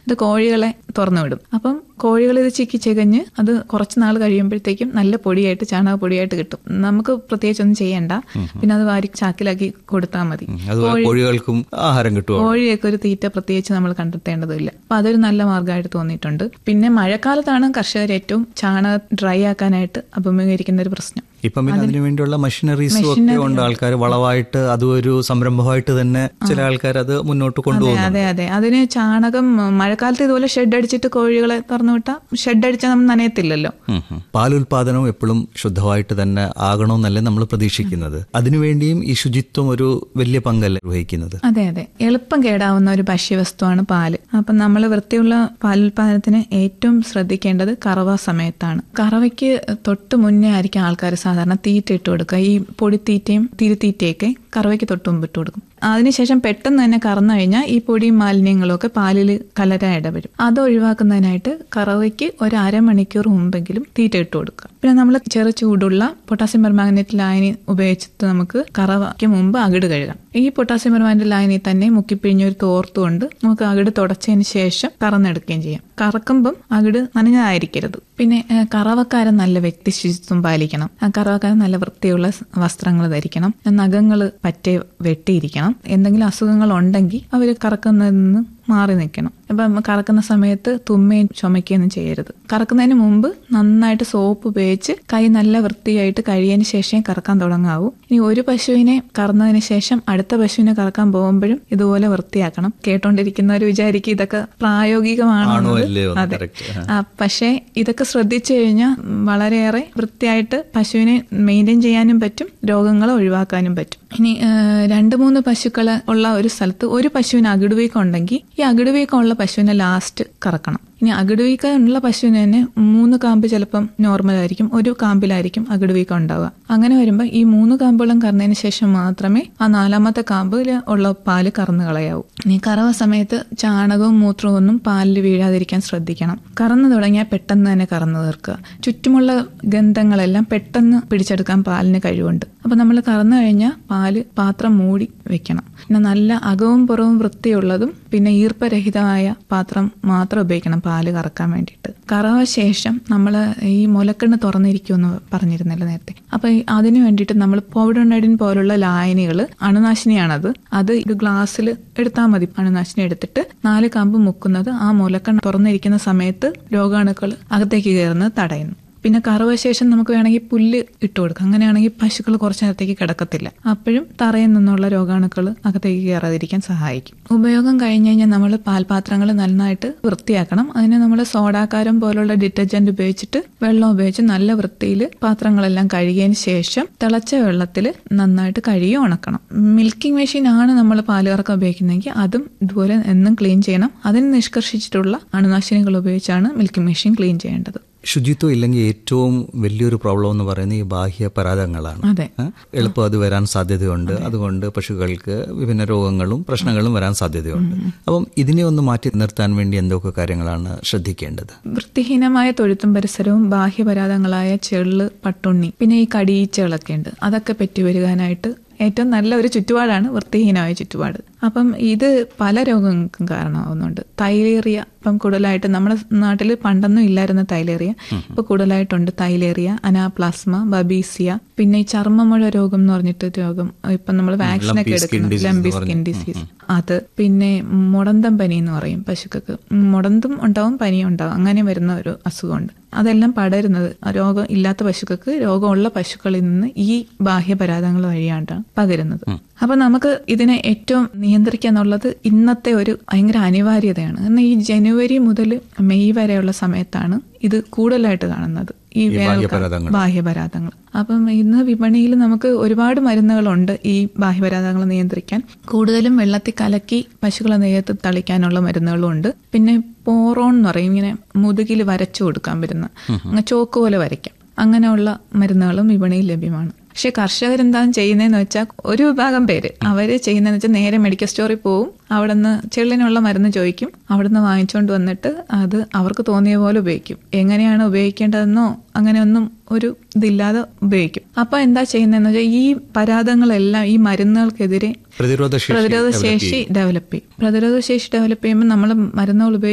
ഇത് കോഴികളെ തുറന്നു വിടും അപ്പം കോഴികൾ ഇത് ചിക്കി ചികഞ്ഞ് അത് കുറച്ച് നാൾ കഴിയുമ്പോഴത്തേക്കും നല്ല പൊടിയായിട്ട് ചാണക പൊടിയായിട്ട് കിട്ടും നമുക്ക് പ്രത്യേകിച്ച് ഒന്നും ചെയ്യണ്ട പിന്നെ അത് വാരി ചാക്കിലാക്കി കൊടുത്താൽ മതി അതുപോലെ കോഴികൾക്കും ആഹാരം കിട്ടുമോ കോഴിയൊക്കെ ഒരു തീറ്റ പ്രത്യേകിച്ച് നമ്മൾ കണ്ടെത്തേണ്ടതില്ല അപ്പൊ അതൊരു നല്ല മാർഗ്ഗമായിട്ട് തോന്നിയിട്ടുണ്ട് പിന്നെ മഴക്കാലത്താണ് കർഷകർ ഏറ്റവും ചാണകം ഡ്രൈ ആക്കാനായിട്ട് അഭിമുഖീകരിക്കുന്ന ഒരു പ്രശ്നം ഇപ്പം പിന്നെ അതിനു വേണ്ടിയുള്ള മെഷീനറീസും ഒക്കെ ഉണ്ട് ആൾക്കാർ വളവായിട്ട് അതും ഒരു സംരംഭമായിട്ട് തന്നെ ചില ആൾക്കാർ അത് മുന്നോട്ട് കൊണ്ടുപോകുന്നു അതെ അതെ അതിന് ചാണകം മഴക്കാലത്ത് ഇതുപോലെ ഷെഡ് അടിച്ചിട്ട് കോഴികളെ തുറന്നു വിട്ടാൽ ഷെഡ് അടിച്ചാൽ നമ്മൾ നനയത്തില്ലല്ലോ ഉം ഉം. പാലുൽപാദനം എപ്പോഴും ശുദ്ധമായിട്ട് തന്നെ ആകണമെന്നല്ലേ നമ്മൾ പ്രതീക്ഷിക്കുന്നത് അതിനുവേണ്ടിയും ഈ ശുചിത്വം ഒരു വലിയ പങ്കല്ലേ വഹിക്കുന്നത് അതെ അതെ എളുപ്പം കേടാവുന്ന ഒരു ഭക്ഷ്യവസ്തുവാണ് പാല് അപ്പം നമ്മൾ വൃത്തിയുള്ള പാലുൽപാദനത്തിന് ഏറ്റവും ശ്രദ്ധിക്കേണ്ടത് കറവ സമയത്താണ് കറവയ്ക്ക് തൊട്ട് മുന്നേ ആയിരിക്കും ആൾക്കാർ സാധാരണ തീറ്റ ഇട്ട് കൊടുക്കുക ഈ പൊടിത്തീറ്റയും തിരുത്തീറ്റയൊക്കെ കറവയ്ക്ക് തൊട്ട് മുമ്പ് ഇട്ട് കൊടുക്കും അതിനുശേഷം പെട്ടെന്ന് തന്നെ കറന്നു കഴിഞ്ഞാൽ ഈ പൊടിയും മാലിന്യങ്ങളും ഒക്കെ പാലിൽ കലരാൻ ഇടവരും അത് ഒഴിവാക്കുന്നതിനായിട്ട് കറവയ്ക്ക് ഒരു അരമണിക്കൂർ മുമ്പെങ്കിലും തീറ്റ ഇട്ട് കൊടുക്കുക പിന്നെ നമ്മൾ ചെറു ചൂടുള്ള പൊട്ടാസ്യം പെർമാഗ്നറ്റ് ലായനി ഉപയോഗിച്ചിട്ട് നമുക്ക് കറവയ്ക്ക് മുമ്പ് അകിട് കഴുകാം ഈ പൊട്ടാസ്യം പെർമാഗ്നറ്റ് ലായനി തന്നെ മുക്കിപ്പിഴിഞ്ഞൊരു തോർത്തുകൊണ്ട് നമുക്ക് അകിട് തുടച്ചതിന് ശേഷം കറന്നെടുക്കുകയും ചെയ്യാം കറക്കുമ്പം അകിട് നനഞ്ഞതായിരിക്കരുത് പിന്നെ ഏഹ്, കറവക്കാരൻ നല്ല വ്യക്തി ശുചിത്വം പാലിക്കണം ആ കറവക്കാരൻ നല്ല വൃത്തിയുള്ള സ് വസ്ത്രങ്ങൾ ധരിക്കണം നഖങ്ങൾ പറ്റെ വെട്ടിയിരിക്കണം എന്തെങ്കിലും അസുഖങ്ങൾ ഉണ്ടെങ്കിൽ അവർ കറക്കുന്നതിൽ നിന്ന് മാറി നിൽക്കണം അപ്പം കറക്കുന്ന സമയത്ത് തുമ്മയും ചുമയ്ക്കുകയൊന്നും ചെയ്യരുത് കറക്കുന്നതിന് മുമ്പ് നന്നായിട്ട് സോപ്പ് ഉപയോഗിച്ച് കൈ നല്ല വൃത്തിയായിട്ട് കഴിയതിന് ശേഷമേ കറക്കാൻ തുടങ്ങാവൂ ഇനി ഒരു പശുവിനെ കറന്നതിന് ശേഷം അടുത്ത പശുവിനെ കറക്കാൻ പോകുമ്പോഴും ഇതുപോലെ വൃത്തിയാക്കണം കേട്ടോണ്ടിരിക്കുന്നവർ വിചാരിക്കും ഇതൊക്കെ പ്രായോഗികമാണോ ആണോ എന്നത്. അല്ലയോ എന്ന് അതെ correct. ആ, പക്ഷേ ഇതൊക്കെ ശ്രദ്ധിച്ചു കഴിഞ്ഞാൽ വളരെയേറെ വൃത്തിയായിട്ട് പശുവിനെ മെയിൻറ്റെയിൻ ചെയ്യാനും പറ്റും രോഗങ്ങളെ ഒഴിവാക്കാനും പറ്റും ഇനി ആ, രണ്ട് മൂന്ന് പശുക്കൾ ഉള്ള ഒരു സ്ഥലത്ത് ഒരു പശുവിന് അകിടുവീക്കം ഉണ്ടെങ്കിൽ ഈ അകിടുവീക്കം ഉള്ള പശുവിനെ ലാസ്റ്റ് കറക്കണം ഇനി അകിടുവീക്കം ഉള്ള പശുവിന് തന്നെ മൂന്ന് കാമ്പ് ചിലപ്പം നോർമൽ ആയിരിക്കും ഒരു കാമ്പിലായിരിക്കും അകിടുവീക്കം ഉണ്ടാവുക അങ്ങനെ വരുമ്പോൾ ഈ മൂന്ന് കാമ്പുകളും കറന്നതിന് ശേഷം മാത്രമേ ആ നാലാമത്തെ കാമ്പിൽ ഉള്ള പാല് കറന്നു കളയാവൂ ഇനി കറവ സമയത്ത് ചാണകവും മൂത്രവും ഒന്നും പാലിൽ വീഴാതിരിക്കാൻ ശ്രദ്ധിക്കണം കറന്നു തുടങ്ങിയാൽ പെട്ടെന്ന് തന്നെ കറന്നു തീർക്കുക ചുറ്റുമുള്ള ഗന്ധങ്ങളെല്ലാം പെട്ടെന്ന് പിടിച്ചെടുക്കാൻ പാലിന് കഴിവുണ്ട് അപ്പൊ നമ്മൾ കറന്നു കഴിഞ്ഞാൽ പാല് പാത്രം മൂടി വെക്കണം പിന്നെ നല്ല അകവും പുറവും വൃത്തിയുള്ളതും പിന്നെ ഈർപ്പരഹിതമായ പാത്രം മാത്രം ഉപയോഗിക്കണം പാല് കറക്കാൻ വേണ്ടിയിട്ട് കറവ ശേഷം നമ്മൾ ഈ മുലക്കണ്ണ് തുറന്നിരിക്കുമെന്ന് പറഞ്ഞിരുന്നല്ലോ നേരത്തെ അപ്പൊ ഈ അതിനു വേണ്ടിയിട്ട് നമ്മൾ പൗഡർനൈഡിൻ പോലുള്ള ലായനികൾ അണുനാശിനിയാണത് അത് ഒരു ഗ്ലാസ്സിൽ എടുത്താൽ മതി അണുനാശിനി എടുത്തിട്ട് നാല് കമ്പ് മുക്കുന്നത് ആ മുലക്കണ്ണ് തുറന്നിരിക്കുന്ന സമയത്ത് രോഗാണുക്കൾ അകത്തേക്ക് കയറുന്നത് തടയുന്നു പിന്നെ കറവ ശേഷം നമുക്ക് വേണമെങ്കിൽ പുല്ല് ഇട്ട് കൊടുക്കാം അങ്ങനെയാണെങ്കിൽ പശുക്കൾ കുറച്ച് നേരത്തേക്ക് കിടക്കത്തില്ല അപ്പോഴും തറയിൽ നിന്നുള്ള രോഗാണുക്കൾ അകത്തേക്ക് കയറാതിരിക്കാൻ സഹായിക്കും ഉപയോഗം കഴിഞ്ഞ് കഴിഞ്ഞാൽ നമ്മൾ പാൽപാത്രങ്ങൾ നന്നായിട്ട് വൃത്തിയാക്കണം അതിന് നമ്മൾ സോഡാക്കാരം പോലുള്ള ഡിറ്റർജന്റ് ഉപയോഗിച്ചിട്ട് വെള്ളം ഉപയോഗിച്ച് നല്ല വൃത്തിയിൽ പാത്രങ്ങളെല്ലാം കഴുകിയതിന് ശേഷം തിളച്ച വെള്ളത്തിൽ നന്നായിട്ട് കഴുകി ഉണക്കണം മിൽക്കിംഗ് മെഷീൻ ആണ് നമ്മൾ പാല് കറക്കം ഉപയോഗിക്കുന്നതെങ്കിൽ അതും ഇതുപോലെ എന്നും ക്ലീൻ ചെയ്യണം അതിന് നിഷ്കർഷിച്ചിട്ടുള്ള അണുനാശിനികൾ ഉപയോഗിച്ചാണ് മിൽക്കിംഗ് മെഷീൻ ക്ലീൻ ചെയ്യേണ്ടത് ശുചിത്വം ഇല്ലെങ്കിൽ ഏറ്റവും വലിയൊരു പ്രോബ്ലം എന്ന് പറയുന്നത് ഈ ബാഹ്യ പരാതങ്ങളാണ് അതെ ഏ? എളുപ്പം അത് വരാൻ സാധ്യതയുണ്ട് അതുകൊണ്ട് പശുക്കൾക്ക് വിഭിന്ന രോഗങ്ങളും പ്രശ്നങ്ങളും വരാൻ സാധ്യതയുണ്ട് അപ്പം ഇതിനെ ഒന്ന് മാറ്റി നിർത്താൻ വേണ്ടി എന്തൊക്കെ കാര്യങ്ങളാണ് ശ്രദ്ധിക്കേണ്ടത് വൃത്തിഹീനമായ തൊഴുത്തും പരിസരവും ബാഹ്യപരാധങ്ങളായ ചെള്ള് പട്ടുണ്ണി പിന്നെ ഈ കടിയീച്ചകളൊക്കെ ഉണ്ട് അതൊക്കെ പറ്റിവരുവാനായിട്ട് ഏറ്റവും നല്ല ഒരു ചുറ്റുപാടാണ് വൃത്തിഹീനമായ ചുറ്റുപാട് അപ്പം ഇത് പല രോഗങ്ങൾക്കും കാരണമാവുന്നുണ്ട് തൈലേറിയ ഇപ്പം കൂടുതലായിട്ട് നമ്മുടെ നാട്ടിൽ പണ്ടൊന്നും ഇല്ലായിരുന്ന തൈലേറിയ ഇപ്പൊ കൂടുതലായിട്ടുണ്ട് തൈലേറിയ അനാപ്ലാസ്മ ബബീസിയ പിന്നെ ഈ ചർമ്മമുഴ രോഗം എന്ന് പറഞ്ഞിട്ട് രോഗം ഇപ്പം നമ്മൾ വാക്സിൻ ഒക്കെ Lumpy skin എടുക്കുന്നു disease ലംബി എന്ന് സ്കിൻ ഡിസീസ് അത് പിന്നെ മുടന്തം പനി എന്ന് പറയും പശുക്കൾക്ക് മുടന്തും ഉണ്ടാവും പനിയും ഉണ്ടാവും അങ്ങനെ വരുന്ന ഒരു അസുഖമുണ്ട് അതെല്ലാം പടരുന്നത് ആ രോഗം ഇല്ലാത്ത പശുക്കൾക്ക് രോഗമുള്ള പശുക്കളിൽ നിന്ന് ഈ ബാഹ്യപരാധങ്ങൾ വഴിയാണ്ടാണ് പകരുന്നത് അപ്പൊ നമുക്ക് ഇതിനെ ഏറ്റവും നിയന്ത്രിക്കുക എന്നുള്ളത് ഇന്നത്തെ ഒരു ഭയങ്കര അനിവാര്യതയാണ് കാരണം ഈ ജനുവരി മുതൽ മെയ് വരെയുള്ള സമയത്താണ് ഇത് കൂടുതലായിട്ട് കാണുന്നത് ഈ വേനൽക്കാലം ബാഹ്യപരാധങ്ങൾ. ബാഹ്യപരാധങ്ങൾ അപ്പം ഇന്ന് വിപണിയിൽ നമുക്ക് ഒരുപാട് മരുന്നുകളുണ്ട് ഈ ബാഹ്യപരാധങ്ങൾ നിയന്ത്രിക്കാൻ കൂടുതലും വെള്ളത്തിൽ കലക്കി പശുക്കളെ നെയ്യത്ത് തളിക്കാനുള്ള മരുന്നുകളും ഉണ്ട് പിന്നെ പോറോൺ എന്ന് പറയും ഇങ്ങനെ മുതുകിൽ വരച്ചു കൊടുക്കാൻ പറ്റുന്ന അങ്ങ് ചോക്ക് പോലെ വരയ്ക്കാം അങ്ങനെയുള്ള മരുന്നുകളും വിപണിയിൽ ലഭ്യമാണ് പക്ഷെ കർഷകരെന്താണ് ചെയ്യുന്നതെന്ന് വെച്ചാൽ ഒരു വിഭാഗം പേര് അവര് ചെയ്യുന്നതെന്ന് വെച്ചാൽ നേരെ മെഡിക്കൽ സ്റ്റോറിൽ പോവും അവിടുന്ന് ചെള്ളിനുള്ള മരുന്ന് ചോദിക്കും അവിടുന്ന് വാങ്ങിച്ചുകൊണ്ട് വന്നിട്ട് അത് അവർക്ക് തോന്നിയ പോലെ ഉപയോഗിക്കും എങ്ങനെയാണ് ഉപയോഗിക്കേണ്ടതെന്നോ അങ്ങനെയൊന്നും ഒരു ഇതില്ലാതെ ഉപയോഗിക്കും അപ്പൊ എന്താ ചെയ്യുന്നതെന്ന് വെച്ചാൽ ഈ പരാതങ്ങളെല്ലാം ഈ മരുന്നുകൾക്കെതിരെ പ്രതിരോധ ശേഷി പ്രതിരോധ ശേഷി ഡെവലപ്പ് ചെയ്യും പ്രതിരോധ ശേഷി ഡെവലപ്പ് ചെയ്യുമ്പോൾ നമ്മൾ മരുന്നുകൾ ഉപയോഗിച്ച്